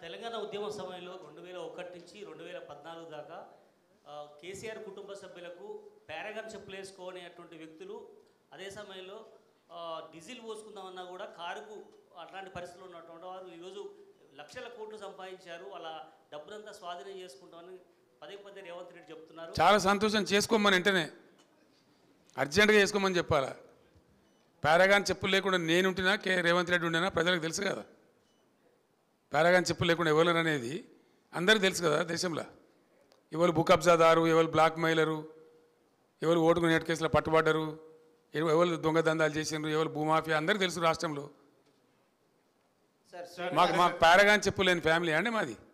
తెలంగాణ ఉద్యమ సమయంలో రెండు వేల ఒకటి నుంచి రెండు వేల పద్నాలుగు దాకా ఆ, కేసీఆర్ కుటుంబ సభ్యులకు పారాగాన్ చెప్పులు వేసుకోనేటువంటి వ్యక్తులు అదే సమయంలో ఆ, డీజిల్ పోసుకుందామన్నా కూడా కారుకు అట్లాంటి పరిస్థితులు ఉన్నటువంటి వారు ఈరోజు లక్షల కోట్లు సంపాదించారు వాళ్ళ డబ్బునంతా స్వాధీనం చేసుకుంటామని పదే పదే రేవంత్ రెడ్డి చెప్తున్నారు చాలా సంతోషం చేసుకోమని వెంటనే అర్జెంటుగా చేసుకోమని చెప్పాలా పారాగాన్ చెప్పులు లేకుండా నేను ఉంటున్నా కే రేవంత్ రెడ్డి ఉండేనా ప్రజలకు తెలుసు కదా పారాగాన్ చెప్పులు లేకుండా ఎవరు అనేది అందరికీ తెలుసు కదా దేశంలో ఎవరు బుక్ అబ్జాదారు ఎవరు బ్లాక్ మెయిలరు ఎవరు ఓటుకు నేట్ కేసులో పట్టుబడ్డరు ఎవ- ఎవరు దొంగ దందాలు చేసిండ్రు ఎవరు భూమాఫియా అందరికీ తెలుసు రాష్ట్రంలో సార్ మాకు మాకు పారాగాన్ చెప్పులు లేని ఫ్యామిలీ అండి మాది